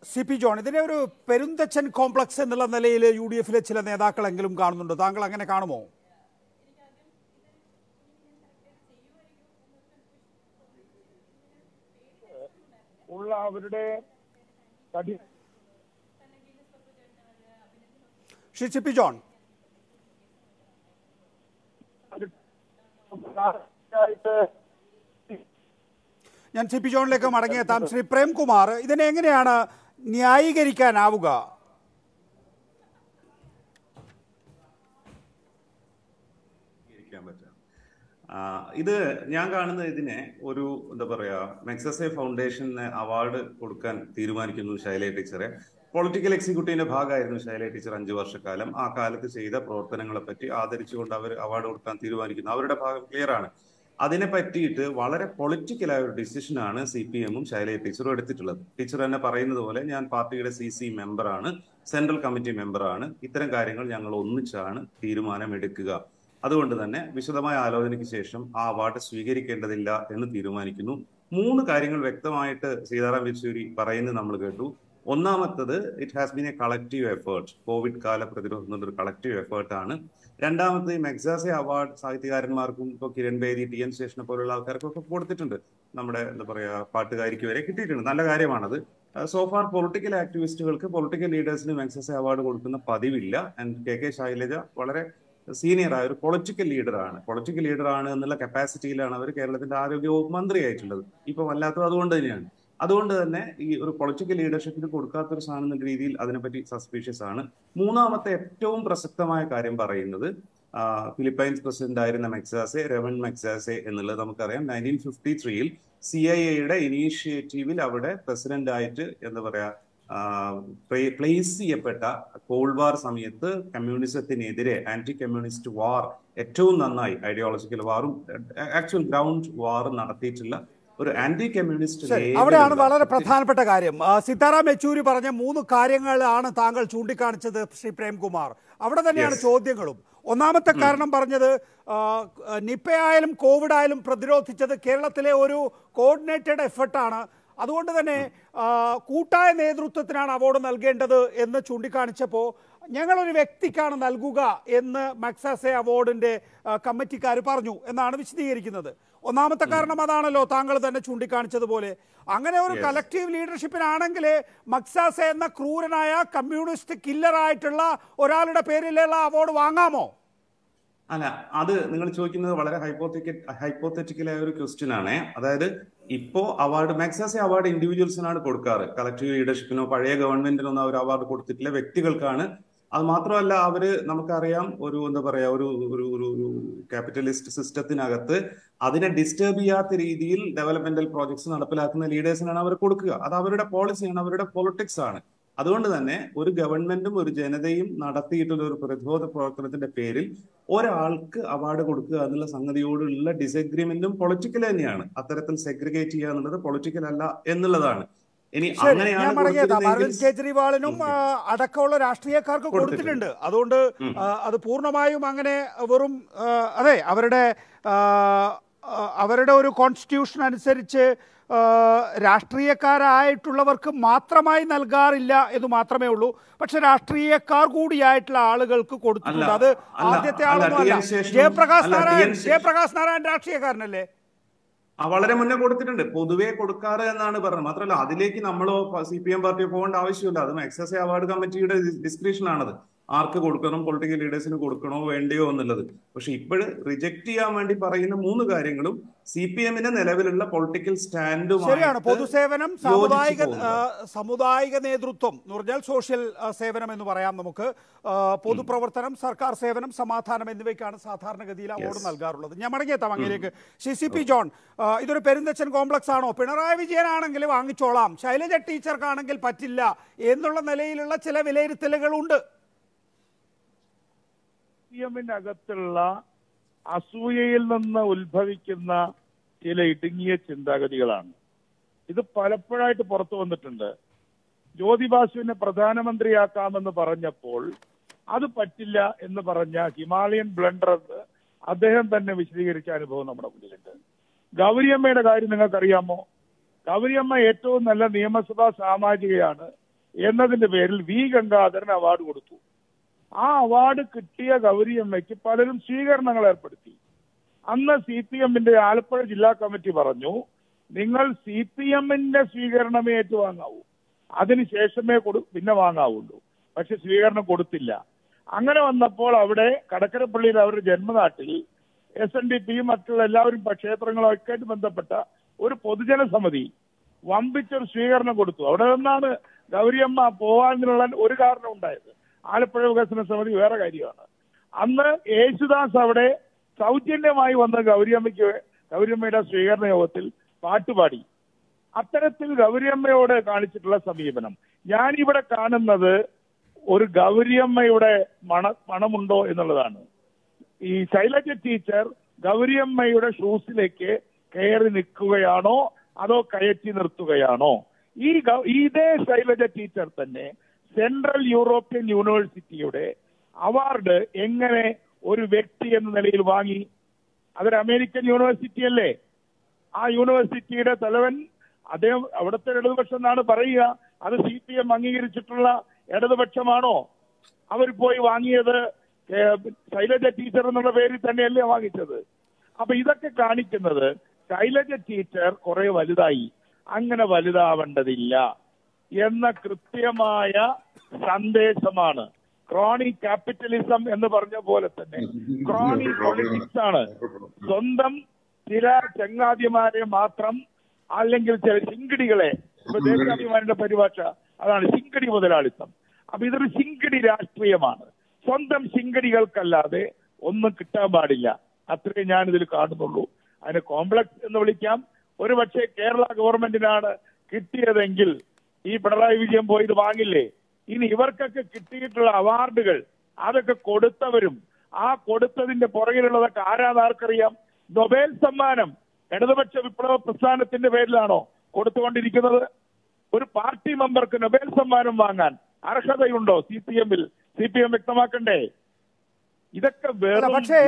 C P John ഇതിനെ ഒരു Perunthachan complex എന്നുള്ള നിലയിൽ യു ഡി എഫിലെ ചില നേതാക്കളെങ്കിലും കാണുന്നുണ്ട് താങ്കൾ അങ്ങനെ കാണുമോ ഉള്ള അവരുടെ കടി ശ്രീ സി പി ജോൺ ആയിട്ട് ഞാൻ സി പി ജോണിലേക്ക് മടങ്ങിയെത്താം ശ്രീ പ്രേംകുമാർ ഇതിനെ എങ്ങനെയാണ് ന്യായീകരിക്കാനാവുക ഇരിക്കാൻ പറ്റും ആ, ഇത് ഞാൻ കാണുന്ന ഇതിനെ ഒരു എന്താ പറയാ മെക്സസെ ഫൗണ്ടേഷന് അവാർഡ് കൊടുക്കാൻ തീരുമാനിക്കുന്നു ശൈലജ ടീച്ചറെ പൊളിറ്റിക്കൽ എക്സിക്യൂട്ടീവിന്റെ ഭാഗമായിരുന്നു ശൈലജ ടീച്ചർ അഞ്ചു വർഷക്കാലം ആ കാലത്ത് ചെയ്ത പ്രവർത്തനങ്ങളെ പറ്റി ആദരിച്ചുകൊണ്ട് അവർ അവാർഡ് കൊടുക്കാൻ തീരുമാനിക്കുന്നു അവരുടെ ഭാഗം ക്ലിയർ ആണ് അതിനെ പറ്റിയിട്ട് വളരെ പൊളിറ്റിക്കലായ ഒരു ഡിസിഷനാണ് സി പി എമ്മും ശൈലജ ടീച്ചറും എടുത്തിട്ടുള്ളത് ടീച്ചർ തന്നെ പറയുന്നത് പോലെ ഞാൻ പാർട്ടിയുടെ സി സി മെമ്പറാണ് സെൻട്രൽ കമ്മിറ്റി മെമ്പറാണ് ഇത്തരം കാര്യങ്ങൾ ഞങ്ങൾ ഒന്നിച്ചാണ് തീരുമാനമെടുക്കുക അതുകൊണ്ട് തന്നെ വിശദമായ ആലോചനയ്ക്ക് ശേഷം ആ അവാർഡ് സ്വീകരിക്കേണ്ടതില്ല എന്ന് തീരുമാനിക്കുന്നു മൂന്ന് കാര്യങ്ങൾ വ്യക്തമായിട്ട് സീതാറാം യെച്ചൂരി പറയുന്നത് നമ്മൾ കേട്ടു ഒന്നാമത്തത് it has been a collective effort covid കാല പ്രതിരോധം ഒരു കളക്റ്റീവ് എഫേർട്ട് ആണ് രണ്ടാമത് ഈ മെക്സാസെ അവാർഡ് സാഹിത്യകാരന്മാർക്കും ഇപ്പോൾ കിരൺ ബേദി ടി എൻ ശേഷനെ പോലുള്ള ആൾക്കാർക്കും ഒക്കെ കൊടുത്തിട്ടുണ്ട് നമ്മുടെ എന്താ പറയാ പാട്ടുകാരിക്ക് വരെ കിട്ടിയിട്ടുണ്ട് നല്ല കാര്യമാണത് സോഫാർ പൊളിറ്റിക്കൽ ആക്ടിവിസ്റ്റുകൾക്ക് പൊളിറ്റിക്കൽ ലീഡേഴ്സിന് മെക്സസെ അവാർഡ് കൊടുക്കുന്ന പതിവില്ല ആൻഡ് കെ കെ ശൈലജ വളരെ സീനിയർ ആയ ഒരു പൊളിറ്റിക്കൽ ലീഡറാണ് പൊളിറ്റിക്കൽ ലീഡർ ആണ് എന്നുള്ള കപ്പാസിറ്റിയിലാണ് അവർ കേരളത്തിന്റെ ആരോഗ്യ വകുപ്പ് മന്ത്രിയായിട്ടുള്ളത് ഇപ്പൊ വല്ലാത്തത് അതുകൊണ്ട് തന്നെയാണ് അതുകൊണ്ട് തന്നെ ഈ ഒരു പൊളിറ്റിക്കൽ ലീഡർഷിപ്പിന് കൊടുക്കാത്തൊരു സാധനം എന്ന രീതിയിൽ അതിനെപ്പറ്റി സസ്പീഷ്യസ് ആണ് മൂന്നാമത്തെ ഏറ്റവും പ്രസക്തമായ കാര്യം പറയുന്നത് ആ, ഫിലിപ്പൈൻസ് പ്രസിഡന്റ് ആയിരുന്ന മെക്സാസെ രമൺ മെക്സാസെ എന്നുള്ളത് നമുക്കറിയാം നയൻറ്റീൻ ഫിഫ്റ്റി ത്രീയിൽ സി ഐ എയുടെ ഇനീഷ്യേറ്റീവിൽ അവിടെ പ്രസിഡന്റ് ആയിട്ട് എന്താ പറയാ പ്ലേസ് ചെയ്യപ്പെട്ട കോൾഡ് വാർ സമയത്ത് കമ്മ്യൂണിസത്തിനെതിരെ ആന്റി കമ്മ്യൂണിസ്റ്റ് വാർ ഏറ്റവും നന്നായി ഐഡിയോളജിക്കൽ വാറും ആക്ച്വൽ ഗ്രൗണ്ട് വാർ നടത്തിയിട്ടുള്ള ഒരു ആന്റി കമ്മ്യൂണിസ്റ്റ് ശരി അവിടെയാണ് വളരെ പ്രധാനപ്പെട്ട കാര്യം ആ, സീതാറാം യെച്ചൂരി പറഞ്ഞ മൂന്ന് കാര്യങ്ങളാണ് താങ്കൾ ചൂണ്ടിക്കാണിച്ചത് ശ്രീ പ്രേംകുമാർ അവിടെ തന്നെയാണ് Yes. ചോദ്യങ്ങളും ഒന്നാമത്തെ കാരണം പറഞ്ഞത് ആ, നിപ്പയായാലും കോവിഡ് ആയാലും പ്രതിരോധിച്ചത് കേരളത്തിലെ ഒരു കോർഡിനേറ്റഡ് എഫർട്ടാണ് അതുകൊണ്ട് തന്നെ ആ, കൂട്ടായ നേതൃത്വത്തിനാണ് അവാർഡ് നൽകേണ്ടത് എന്ന് ചൂണ്ടിക്കാണിച്ചപ്പോൾ ഞങ്ങളൊരു വ്യക്തിക്കാണ് നൽകുക എന്ന് മക്സാസെ അവാർഡിന്റെ കമ്മിറ്റിക്കാർ പറഞ്ഞു എന്നാണ് വിശദീകരിക്കുന്നത് ഒന്നാമത്തെ കാരണം അതാണല്ലോ താങ്കൾ തന്നെ ചൂണ്ടിക്കാണിച്ചതുപോലെ അങ്ങനെ ഒരു Yes. കളക്റ്റീവ് ലീഡർഷിപ്പിനാണെങ്കിൽ മക്സാസെ എന്ന ക്രൂരനായ കമ്മ്യൂണിസ്റ്റ് കില്ലറായിട്ടുള്ള ഒരാളുടെ പേരിലുള്ള അവാർഡ് വാങ്ങാമോ അല്ല അത് നിങ്ങൾ ചോദിക്കുന്നത് വളരെ ഹൈപ്പോത്തിക്ക ഹൈപ്പോത്തറ്റിക്കലായ ഒരു ക്വസ്റ്റ്യൻ ആണ് അതായത് ഇപ്പോ അവാർഡ് മാക്സാസെ അവാർഡ് ഇൻഡിവിജ്വൽസിനാണ് കൊടുക്കാറ് കളക്ടീവ് ലീഡർഷിപ്പിനോ പഴയ ഗവൺമെന്റിനോ ഒന്നും അവർ അവാർഡ് കൊടുത്തിട്ടില്ല വ്യക്തികൾക്കാണ് അത് മാത്രമല്ല അവര് നമുക്കറിയാം ഒരു എന്താ പറയാ ഒരു ഒരു ഒരു ഒരു ക്യാപിറ്റലിസ്റ്റ് സിസ്റ്റത്തിനകത്ത് അതിനെ ഡിസ്റ്റർബ് ചെയ്യാത്ത രീതിയിൽ ഡെവലപ്മെന്റൽ പ്രോജക്ട്സ് നടപ്പിലാക്കുന്ന ലീഡേഴ്സിനാണ് അവർ കൊടുക്കുക അത് അവരുടെ പോളിസിയാണ് അവരുടെ പൊളിറ്റിക്സ് ആണ് അതുകൊണ്ട് തന്നെ ഒരു ഗവൺമെന്റും ഒരു ജനതയും നടത്തിയിട്ടുള്ള ഒരു പ്രതിരോധ പ്രവർത്തനത്തിന്റെ പേരിൽ ഒരാൾക്ക് അവാർഡ് കൊടുക്കുക എന്നുള്ള സംഗതിയോടുള്ള ഡിസഗ്രിമെന്റും പൊളിറ്റിക്കൽ തന്നെയാണ് അത്തരത്തിൽ സെഗ്രിഗേറ്റ് ചെയ്യുക എന്നുള്ളത് പൊളിറ്റിക്കൽ അല്ല എന്നുള്ളതാണ് ഇനി ശരി ഞാൻ അങ്ങനെയാണ് മടങ്ങിയെത്താം അരവിന്ദ് കൊടുത്തിരുന്നെങ്കിൽ- കെജ്രിവാളിനും ഉം. ആ, അടക്കമുള്ള രാഷ്ട്രീയക്കാർക്ക് കൊടുത്തിട്ടുണ്ട് അതുകൊണ്ട് ഉം. ആ, അത് പൂർണ്ണമായും അങ്ങനെ വെറും ആ, അതെ അവരുടെ ആ, ആ, അവരുടെ ഒരു കോൺസ്റ്റിറ്റ്യൂഷൻ അനുസരിച്ച് ആ, രാഷ്ട്രീയക്കാരായിട്ടുള്ളവർക്ക് മാത്രമായി നൽകാറില്ല എന്ന് മാത്രമേ ഉള്ളൂ പക്ഷെ രാഷ്ട്രീയക്കാർ കൂടിയായിട്ടുള്ള ആളുകൾക്ക് കൊടുത്തിട്ടുണ്ട് അല്ല, അത് അല്ല, ആദ്യത്തെ അല്ല, ആളൊന്നും അല്ല ടി എൻ ശേഷനും- ജയപ്രകാശ് അല്ല, ടി എൻ നാരായൺ ശേഷ- ജയപ്രകാശ് നാരായൺ രാഷ്ട്രീയക്കാരനല്ലേ ആ വളരെ മുന്നേ കൊടുത്തിട്ടുണ്ട് പൊതുവേ കൊടുക്കാറ് എന്നാണ് പറഞ്ഞത് മാത്രമല്ല അതിലേക്ക് നമ്മളോ സി പി എം പാർട്ടിയോ പോകേണ്ട ആവശ്യമില്ല അത് എക്സസ് അവാർഡ് കമ്മിറ്റിയുടെ ഡിസ്ക്രിപ്ഷൻ ആണത് ആർക്ക് കൊടുക്കണം പൊളിറ്റിക്കൽ ലീഡേഴ്സിന് കൊടുക്കണോ വേണ്ടയോ എന്നുള്ളത് പക്ഷെ ഇപ്പോഴ് റിജക്ട് ചെയ്യാൻ വേണ്ടി പറയുന്ന മൂന്ന് കാര്യങ്ങളും സി പി എമ്മിന്റെ നിലവിലുള്ള പൊളിറ്റിക്കൽ സ്റ്റാൻഡും ശരിയാണ് പൊതുസേവനം സാമുദായിക പോകുന്നു. ആ, സാമുദായിക നേതൃത്വം എന്ന് പറഞ്ഞാൽ സോഷ്യൽ ആ, സേവനം എന്ന് പറയാം നമുക്ക് ആ, പൊതുപ്രവർത്തനം സർക്കാർ സേവനം സമാധാനം എന്നിവയ്ക്കാണ് സാധാരണഗതിയിൽ അവാർഡ് Yes. നൽകാറുള്ളത് ഞാൻ മടങ്ങിയെത്താം അങ്ങനെയൊക്കെ ശ്രീ സി പി ജോൺ ആ, ഇതൊരു പെരുന്തച്ചൻ കോംപ്ലക്സ് ആണോ പിണറായി വിജയനാണെങ്കിൽ വാങ്ങിച്ചോളാം ശൈലജ ടീച്ചർക്കാണെങ്കിൽ പറ്റില്ല എന്നുള്ള നിലയിലുള്ള ചില വിലയിരുത്തലുകളുണ്ട് സി എമ്മിന്റെ അകത്തുള്ള അസൂയയിൽ നിന്ന് ഉത്ഭവിക്കുന്ന ചില ഇടുങ്ങിയ ചിന്താഗതികളാണ് ഇത് പലപ്പോഴായിട്ട് പുറത്തു വന്നിട്ടുണ്ട് ജ്യോതി ബാസുവിനെ പ്രധാനമന്ത്രിയാക്കാമെന്ന് പറഞ്ഞപ്പോൾ അത് പറ്റില്ല എന്ന് പറഞ്ഞ ഹിമാലയൻ ബ്ലണ്ടർ എന്ന് അദ്ദേഹം തന്നെ വിശദീകരിച്ച അനുഭവം നമ്മുടെ മുന്നിലുണ്ട് ഗൗരിയമ്മയുടെ കാര്യം നിങ്ങൾക്കറിയാമോ ഗൗരിയമ്മ ഏറ്റവും നല്ല നിയമസഭാ സാമാജികയാണ് എന്നതിന്റെ പേരിൽ വി ഗംഗാധരൻ അവാർഡ് കൊടുത്തു ആ അവാർഡ് കിട്ടിയ ഗൗരിയമ്മയ്ക്ക് പലരും സ്വീകരണങ്ങൾ ഏർപ്പെടുത്തി അന്ന് സി പി എമ്മിന്റെ ആലപ്പുഴ ജില്ലാ കമ്മിറ്റി പറഞ്ഞു നിങ്ങൾ സി പി എമ്മിന്റെ സ്വീകരണമേ ഏറ്റുവാങ്ങാവൂ അതിനുശേഷമേ കൊടു പിന്നെ വാങ്ങാവുള്ളൂ പക്ഷെ സ്വീകരണം കൊടുത്തില്ല അങ്ങനെ വന്നപ്പോൾ അവിടെ കടക്കരപ്പള്ളിയിൽ അവരുടെ ജന്മനാട്ടിൽ എസ് എൻ ഡി പിയും മറ്റുള്ള എല്ലാവരും പ- ക്ഷേത്രങ്ങളുമൊക്കെ ആയിട്ട് ബന്ധപ്പെട്ട ഒരു പൊതുജന സമിതി വമ്പിച്ചൊരു സ്വീകരണം കൊടുത്തു അവിടെ നിന്നാണ് ഗൗരിയമ്മ പോകാനുള്ള ഒരു കാരണം ഉണ്ടായത് ആലപ്പുഴ വികസന സമിതി വേറെ കാര്യമാണ് അന്ന് യേശുദാസ് അവിടെ സൗജന്യമായി വന്ന ഗൗരിയമ്മയ്ക്ക് ഗൗരിയമ്മയുടെ സ്വീകരണ യോഗത്തിൽ പാട്ടുപാടി അത്തരത്തിൽ ഗൗരിയമ്മയോട് കാണിച്ചിട്ടുള്ള സമീപനം ഞാനിവിടെ കാണുന്നത് ഒരു ഗൗരിയമ്മയുടെ മണ മണമുണ്ടോ എന്നുള്ളതാണ് ഈ ശൈലജ ടീച്ചർ ഗൗരിയമ്മയുടെ ഷൂസിലേക്ക് കയറി നിൽക്കുകയാണോ അതോ കയറ്റി നിർത്തുകയാണോ ഈ ഗൗ- ഇതേ ശൈലജ ടീച്ചർ തന്നെ സെൻട്രൽ യൂറോപ്യൻ യൂണിവേഴ്സിറ്റിയുടെ അവാർഡ് എങ്ങനെ ഒരു വ്യക്തി എന്ന നിലയിൽ വാങ്ങി അതൊരു അമേരിക്കൻ യൂണിവേഴ്സിറ്റി അല്ലേ ആ യൂണിവേഴ്സിറ്റിയുടെ തലവൻ അദ്ദേഹം അവിടുത്തെ ഇടതുപക്ഷം എന്നാണ് പറയുക അത് സി പി എം അംഗീകരിച്ചിട്ടുള്ള ഇടതുപക്ഷമാണോ അവർ പോയി വാങ്ങിയത് ഏഹ്, ശൈലജ ടീച്ചർ എന്നുള്ള പേരിൽ തന്നെയല്ലേ വാങ്ങിച്ചത് അപ്പൊ ഇതൊക്കെ കാണിക്കുന്നത് ശൈലജ ടീച്ചർ കുറെ വലുതായി അങ്ങനെ വലുതാവേണ്ടതില്ല എന്ന കൃത്യമായ സന്ദേശമാണ് ക്രോണി ക്യാപിറ്റലിസം എന്ന് പറഞ്ഞ പോലെ തന്നെ ക്രോണി പൊളിറ്റിക്സ് ആണ് സ്വന്തം ചില ചങ്ങാതിമാരെ മാത്രം അല്ലെങ്കിൽ ചില ശിങ്കിടികളെ ഇപ്പൊ ദേശാഭിമാനിയുടെ പരിഭാഷ അതാണ് ശിങ്കടി മുതലാളിത്തം അപ്പൊ ഇതൊരു ശിങ്കടി രാഷ്ട്രീയമാണ് സ്വന്തം ശിങ്കടികൾക്കല്ലാതെ ഒന്നും കിട്ടാൻ പാടില്ല അത്രേ ഞാൻ ഇതിൽ കാണുന്നുള്ളൂ അതിന് കോംപ്ലക്സ് എന്ന് വിളിക്കാം ഒരുപക്ഷെ കേരള ഗവൺമെന്റിനാണ് കിട്ടിയതെങ്കിൽ ഈ പിണറായി വിജയൻ പോയി ഇത് വാങ്ങില്ലേ ഇനി ഇവർക്കൊക്കെ കിട്ടിയിട്ടുള്ള അവാർഡുകൾ അതൊക്കെ കൊടുത്തവരും ആ കൊടുത്തതിന്റെ പുറകിലുള്ളതൊക്കെ ആരാന്ന് ആർക്കറിയാം നൊബേൽ സമ്മാനം ഇടതുപക്ഷ വിപ്ലവ പ്രസ്ഥാനത്തിന്റെ പേരിലാണോ കൊടുത്തുകൊണ്ടിരിക്കുന്നത് ഒരു പാർട്ടി മെമ്പർക്ക് നൊബേൽ സമ്മാനം വാങ്ങാൻ അർഹതയുണ്ടോ സി പി എമ്മിൽ സി പി എം വ്യക്തമാക്കണ്ടേ ഇതൊക്കെ അല്ല, വെറും പക്ഷേ